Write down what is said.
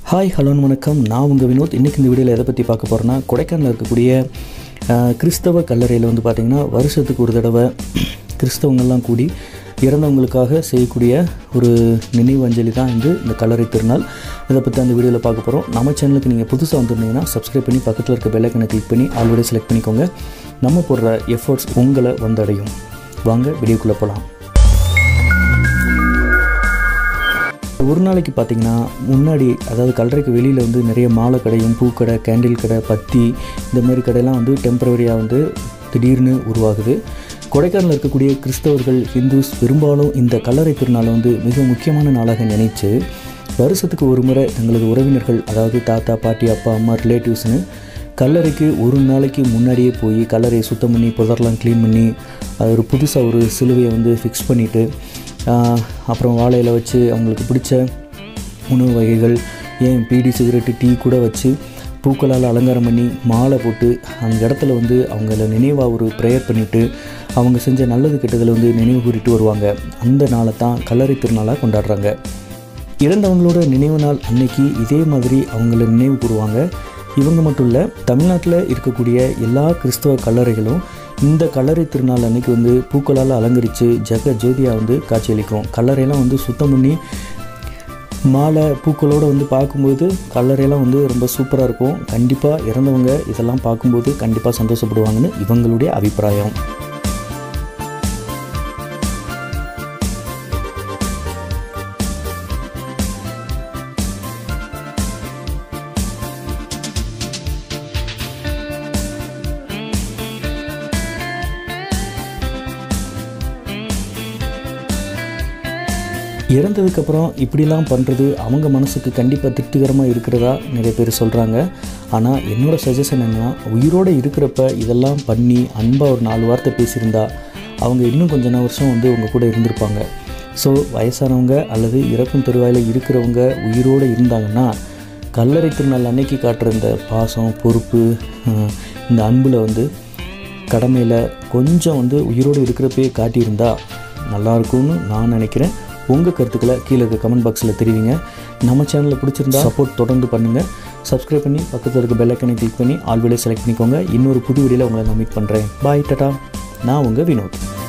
hi hello வணக்கம் நான் உங்கள் வினோத் இன்றைக்கி இந்த வீடியோவில் எதை பற்றி பார்க்க போகிறேன்னா கொடைக்கானலில் இருக்கக்கூடிய அஹ், கிறிஸ்தவ கல்லறையில் வந்து பார்த்திங்கன்னா வருஷத்துக்கு ஒரு தடவை கிறிஸ்தவங்கள்லாம் கூடி இறந்தவங்களுக்காக செய்யக்கூடிய ஒரு நினைவு அஞ்சலி தான் வந்து இந்த கல்லறை திருநாள் இதை பற்றி அந்த வீடியோவில் பார்க்க போகிறோம் நம்ம சேனலுக்கு நீங்கள் புதுசாக வந்திருந்தீங்கன்னா சப்ஸ்கிரைப் பண்ணி பக்கத்தில் இருக்க பெல்லைக்கனை கிளிக் பண்ணி ஆல்ரெடி செலக்ட் பண்ணிக்கோங்க நம்ம போடுற எஃபர்ட்ஸ் உங்களை வந்தடையும் வாங்க வீடியோக்குள்ளே போகலாம் ஒரு நாளைக்கு பார்த்தீங்கன்னா முன்னாடி அதாவது கல்லறைக்கு வெளியில் வந்து நிறைய மாலை கடையும் பூக்கடை கேண்டில் கடை பத்தி இந்த மாதிரி கடையெல்லாம் வந்து டெம்பரவரியாக வந்து திடீர்னு உருவாகுது கொடைக்கானலில் இருக்கக்கூடிய கிறிஸ்தவர்கள் ஹிந்துஸ் பெரும்பாலும் இந்த கல்லறை திருநாளை வந்து மிக முக்கியமான நாளாக நினைச்சு வருஷத்துக்கு ஒரு முறை தங்களது உறவினர்கள் அதாவது தாத்தா பாட்டி அப்பா அம்மா ரிலேட்டிவ்ஸ்னு கல்லறைக்கு ஒரு நாளைக்கு முன்னாடியே போய் கல்லறையை சுத்தம் பண்ணி புதர்லாம் க்ளீன் பண்ணி அது ஒரு புதுசாக ஒரு சிலுவையை வந்து ஃபிக்ஸ் பண்ணிவிட்டு ஆஹ், அப்புறம் வாழையில வச்சு அவங்களுக்கு பிடிச்ச உணவு வகைகள் ஏன் பீடி சிகரெட்டு டீ கூட வச்சு பூக்களால் அலங்காரம் பண்ணி மாலை போட்டு அந்த இடத்துல வந்து அவங்கள நினைவாக ஒரு ப்ரேயர் பண்ணிவிட்டு அவங்க செஞ்ச நல்லது கெட்டதில் வந்து நினைவு கூறிட்டு வருவாங்க அந்த நாளை தான் கல்லறை திருநாளாக கொண்டாடுறாங்க இறந்தவங்களோட நினைவு நாள் அன்னைக்கு இதே மாதிரி அவங்கள நினைவு கூறுவாங்க இவங்க மட்டும் இல்லை தமிழ்நாட்டில் இருக்கக்கூடிய எல்லா கிறிஸ்தவ கல்லறைகளும் இந்த கல்லறை திருநாள் அன்னைக்கு வந்து பூக்களால் அலங்கரித்து ஜெக ஜோதியாக வந்து காட்சியளிக்கும் கல்லறையெல்லாம் வந்து சுத்தம் பண்ணி மாலை பூக்களோடு வந்து பார்க்கும்போது கல்லறையெல்லாம் வந்து ரொம்ப சூப்பராக இருக்கும் கண்டிப்பாக இறந்தவங்க இதெல்லாம் பார்க்கும்போது கண்டிப்பாக சந்தோஷப்படுவாங்கன்னு இவங்களுடைய அபிப்பிராயம் இறந்ததுக்கப்புறம் இப்படிலாம் பண்ணுறது அவங்க மனசுக்கு கண்டிப்பாக திருப்திகரமாக இருக்கிறதா நிறைய பேர் சொல்கிறாங்க ஆனால் என்னோட சஜஷன் என்னன்னா உயிரோடு இருக்கிறப்ப இதெல்லாம் பண்ணி அன்பாக ஒரு நாலு வார்த்தை பேசியிருந்தா அவங்க இன்னும் கொஞ்ச நாள் வருஷம் வந்து உங்கள் கூட இருந்திருப்பாங்க ஸோ வயசானவங்க அல்லது இறக்கும் தருவாயில் இருக்கிறவங்க உயிரோடு இருந்தாங்கன்னா கல்லறை திருநாள் அன்னைக்கு காட்டுற இந்த பாசம் பொறுப்பு அஹ், இந்த அன்பில் வந்து கடமையில் கொஞ்சம் வந்து உயிரோடு இருக்கிறப்பயே காட்டியிருந்தா நல்லாயிருக்கும்னு நான் நினைக்கிறேன் உங்கள் கருத்துக்களை கீழே இருக்க கமெண்ட் பாக்ஸில் தெரிவிங்க நம்ம சேனலில் பிடிச்சிருந்தா சப்போர்ட் தொடர்ந்து பண்ணுங்கள் சப்ஸ்கிரைப் பண்ணி பக்கத்தில் இருக்க பெல் ஐக்கனை கிளிக் பண்ணி ஆல்வேலே செலக்ட் பண்ணிக்கோங்க இன்னொரு புது வீடியோவில் உங்களை நான் மீட் பண்ணுறேன் பாய் டட்டா நான் உங்கள் வினோத்